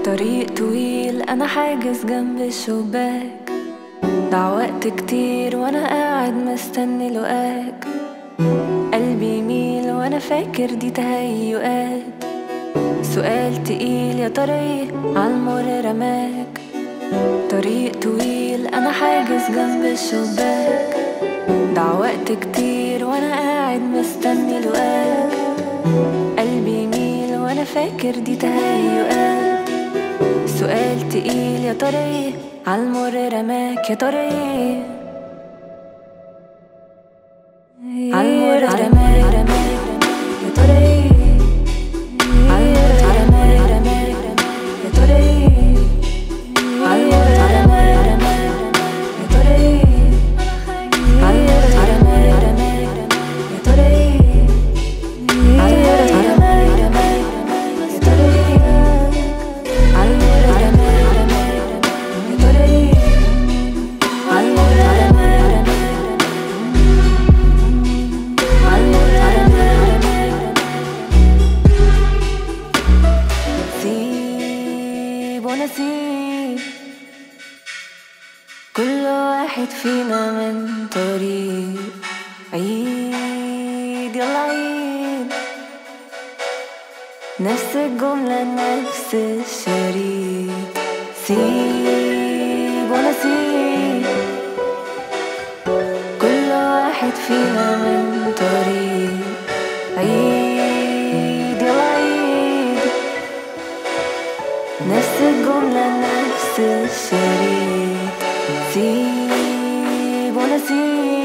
طريق طويل أنا حاجز جنب الشباك ضاع وقت كتير وأنا قاعد مستني لقاك قلبي يميل وأنا فاكر دي تهيؤات سؤال تقيل يا ترى ايه عالمر رماك طريق طويل أنا حاجز جنب الشباك ضاع وقت كتير وأنا قاعد مستني لقاك قلبي يميل وأنا فاكر دي تهيؤات سؤال تقيل يا ترى ايه عالمر رماك يا ترى ايه عالمر رماك رماك يا ترى ايه عالمر رماك رماك يا ترى ايه عالمر رماك رماك يا ترى ايه عالمر رماك رماك يا ترى ايه عالمر رماك رماك يا ترى ايه عالمر رماك رماك يا ترى ايه عالمر رماك رماك عالمر رماك رماك سيب ونسيب كل واحد فينا من طريق عيد يلا عيد نفس الجملة نفس الشريط سيب ونسيب كل واحد فينا من طريق عيد يلا عيد نفس الجملة نفس الشريط سيب ونسيب